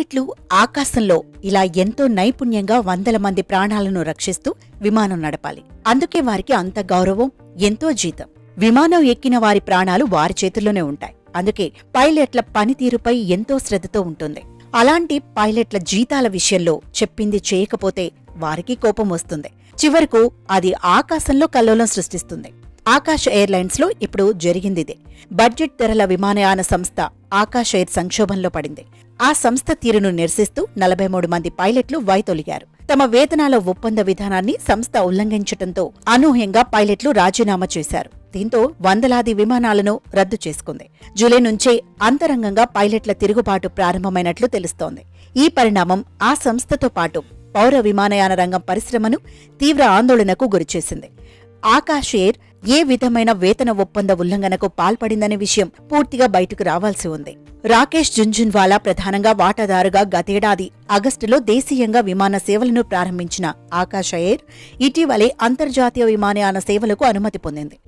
పైలట్లు ఆకాశంలో ఇలా ఎంతో నైపుణ్యంగా వందల మంది ప్రాణాలను రక్షిస్తూ విమానం నడపాలి అందుకే వారికి అంత గౌరవం ఎంతో జీతం విమానం ఎక్కిన వారి ప్రాణాలు వారి చేతుల్లోనే ఉంటాయి అందుకే పైలట్ల పనితీరుపై ఎంతో శ్రద్ధతో ఉంటుంది అలాంటి పైలట్ల జీతాల విషయంలో చెప్పింది చేయకపోతే వారికి కోపం వస్తుంది చివరకు అది ఆకాశంలో కల్లోలం సృష్టిస్తుంది ఆకాశ్ ఎయిర్లైన్స్ లో ఇప్పుడు జరిగిందిదే బడ్జెట్ ధరల విమానయాన సంస్థ ఆకాశ్ ఎయిర్ సంక్షోభంలో పడింది ఆ సంస్థ తీరును నిరసిస్తూ నలభై మూడు మంది పైలట్లు వైతొలిగారు తమ వేతనాల ఒప్పంద విధానాన్ని సంస్థ ఉల్లంఘించడంతో అనూహ్యంగా పైలట్లు రాజీనామా చేశారు దీంతో వందలాది విమానాలను రద్దు చేసుకుంది జూలై నుంచే అంతరంగంగా పైలట్ల తిరుగుబాటు ప్రారంభమైనట్లు తెలుస్తోంది ఈ పరిణామం ఆ సంస్థతో పాటు పౌర విమానయాన రంగం పరిశ్రమను తీవ్ర ఆందోళనకు గురిచేసింది ఆకాశ్ ఎయిర్ ఏ విధమైన వేతన ఒప్పంద ఉల్లంఘనకు పాల్పడిందనే విషయం పూర్తిగా బయటకు రావాల్సి ఉంది రాకేష్ జుంజున్వాలా ప్రధానంగా వాటాదారుగా గతేడాది ఆగస్టులో దేశీయంగా విమాన సేవలను ప్రారంభించిన ఆకాశ ఎయిర్ ఇటీవలే అంతర్జాతీయ విమానయాన సేవలకు అనుమతి పొందింది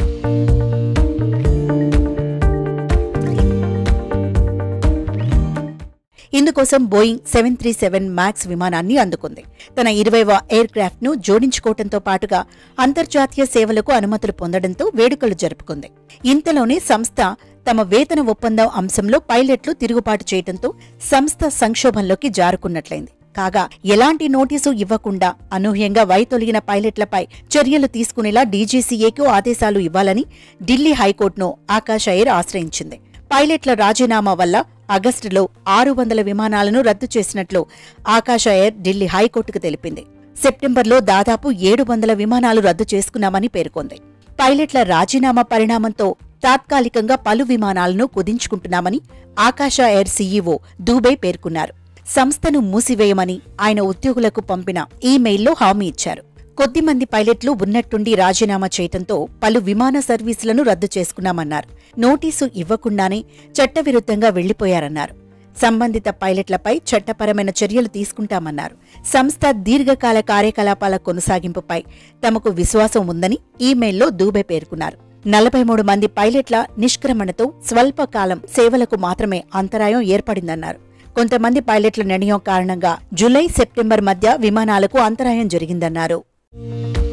ఇందుకోసం Boeing seven three seven max విమానాన్ని అందుకుంది తన ఇరవైవ ఎయిర్ క్రాఫ్ట్ ను జోడించుకోవడంతో పాటుగా అంతర్జాతీయ సేవలకు అనుమతులు పొందడంతో వేడుకలు జరుపుకుంది ఇంతలోనే సంస్థ తమ వేతన ఒప్పందం అంశంలో పైలట్లు తిరుగుబాటు చేయడంతో సంస్థ సంక్షోభంలోకి జారుకున్నట్లయింది కాగా ఎలాంటి నోటీసు ఇవ్వకుండా అనూహ్యంగా వైతొలిగిన పైలట్లపై చర్యలు తీసుకునేలా డీజీసీఏకు ఆదేశాలు ఇవ్వాలని ఢిల్లీ హైకోర్టును ఆకాశ్ ఎయిర్ ఆశ్రయించింది పైలట్ల రాజీనామా వల్ల ఆగస్టులో ఆరు వందల విమానాలను రద్దు చేసినట్లు ఆకాశ ఎయిర్ ఢిల్లీ హైకోర్టుకు తెలిపింది సెప్టెంబర్లో దాదాపు ఏడు వందల విమానాలు రద్దు చేసుకున్నామని పేర్కొంది పైలట్ల రాజీనామా పరిణామంతో తాత్కాలికంగా పలు విమానాలను కుదించుకుంటున్నామని ఆకాశ ఎయిర్ సీఈఓ దూబే పేర్కొన్నారు సంస్థను మూసివేయమని ఆయన ఉద్యోగులకు పంపిన ఈమెయిల్లో హామీ ఇచ్చారు కొద్దిమంది పైలట్లు ఉన్నట్టుండి రాజీనామా చేయటంతో పలు విమాన సర్వీసులను రద్దు చేసుకున్నామన్నారు నోటీసు ఇవ్వకుండానే చట్టవిరుద్ధంగా వెళ్లిపోయారన్నారు సంబంధిత పైలట్లపై చట్టపరమైన చర్యలు తీసుకుంటామన్నారు సంస్థ దీర్ఘకాల కార్యకలాపాల కొనసాగింపుపై తమకు విశ్వాసం ఉందని ఈమెయిల్లో దూబే పేర్కొన్నారు నలభై మూడు మంది పైలట్ల నిష్క్రమణతో స్వల్పకాలం సేవలకు మాత్రమే అంతరాయం ఏర్పడిందన్నారు కొంతమంది పైలట్ల నిర్ణయం కారణంగా జూలై సెప్టెంబర్ మధ్య విమానాలకు అంతరాయం జరిగిందన్నారు